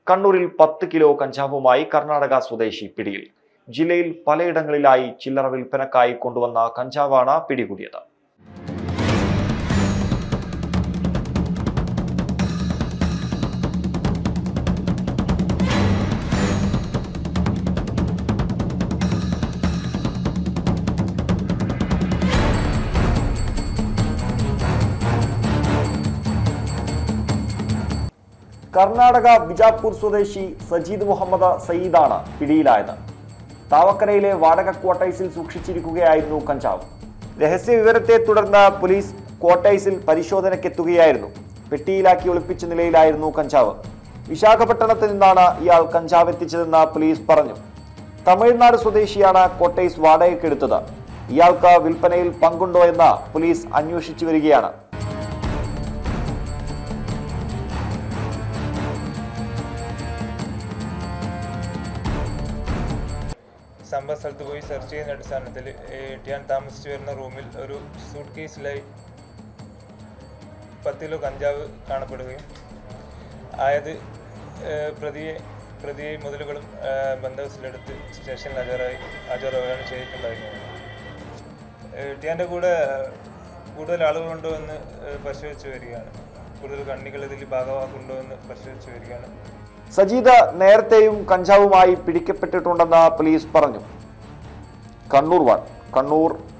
കണ്ണൂരിൽ പത്ത് കിലോ കഞ്ചാവുമായി കർണാടക സ്വദേശി പിടിയിൽ ജില്ലയിൽ പലയിടങ്ങളിലായി ചില്ലറ വിൽപ്പനക്കായി കൊണ്ടുവന്ന കഞ്ചാവാണ് പിടികൂടിയത് കർണാടക ബിജാപൂർ സ്വദേശി സജീദ് മുഹമ്മദ് സയ്യിദാണ് പിടിയിലായത് താവക്കരയിലെ വാടക ക്വാർട്ടേഴ്സിൽ സൂക്ഷിച്ചിരിക്കുകയായിരുന്നു കഞ്ചാവ് രഹസ്യ വിവരത്തെ തുടർന്ന് പോലീസ് ക്വാർട്ടേഴ്സിൽ പരിശോധനയ്ക്കെത്തുകയായിരുന്നു പെട്ടിയിലാക്കി ഒളിപ്പിച്ച നിലയിലായിരുന്നു കഞ്ചാവ് വിശാഖപട്ടണത്ത് നിന്നാണ് ഇയാൾ കഞ്ചാവ് എത്തിച്ചതെന്ന് പോലീസ് പറഞ്ഞു തമിഴ്നാട് സ്വദേശിയാണ് ക്വാർട്ടേഴ്സ് വാടകയ്ക്കെടുത്തത് ഇയാൾക്ക് വിൽപ്പനയിൽ പങ്കുണ്ടോ എന്ന് പോലീസ് അന്വേഷിച്ചു വരികയാണ് സംഭവ സ്ഥലത്ത് പോയി സെർച്ച് ചെയ്യുന്ന അടിസ്ഥാനത്തിൽ ഞാൻ താമസിച്ചു വരുന്ന റൂമിൽ ഒരു സൂട്ട് കേസിലായി പത്ത് കിലോ കഞ്ചാവ് കാണപ്പെടുകയും ആയത് ഏഹ്, പ്രതിയെ പ്രതിയെ മുതലുകളും ഏഹ്, ബന്ദോബസ്തിലെടുത്ത് സ്റ്റേഷനിൽ ഹാജരായി ഹാജരാവുകയാണ് ചെയ്തിട്ടുണ്ടായിരുന്നത് ഏഹ്, ടിയാൻ്റെ കൂടെ കൂടുതൽ ആളുകളുണ്ടോ എന്ന് ഏഹ്, പരിശോധിച്ച് വരികയാണ് കൂടുതൽ കണ്ണികൾ ഇതിൽ ഭാഗമാക്കുന്നുണ്ടോ എന്ന് പരിശോധിച്ച് വരികയാണ് സജീദ് നേരത്തെയും കഞ്ചാവുമായി പിടിക്കപ്പെട്ടിട്ടുണ്ടെന്ന് പോലീസ് പറഞ്ഞു കണ്ണൂർ വൺ കണ്ണൂർ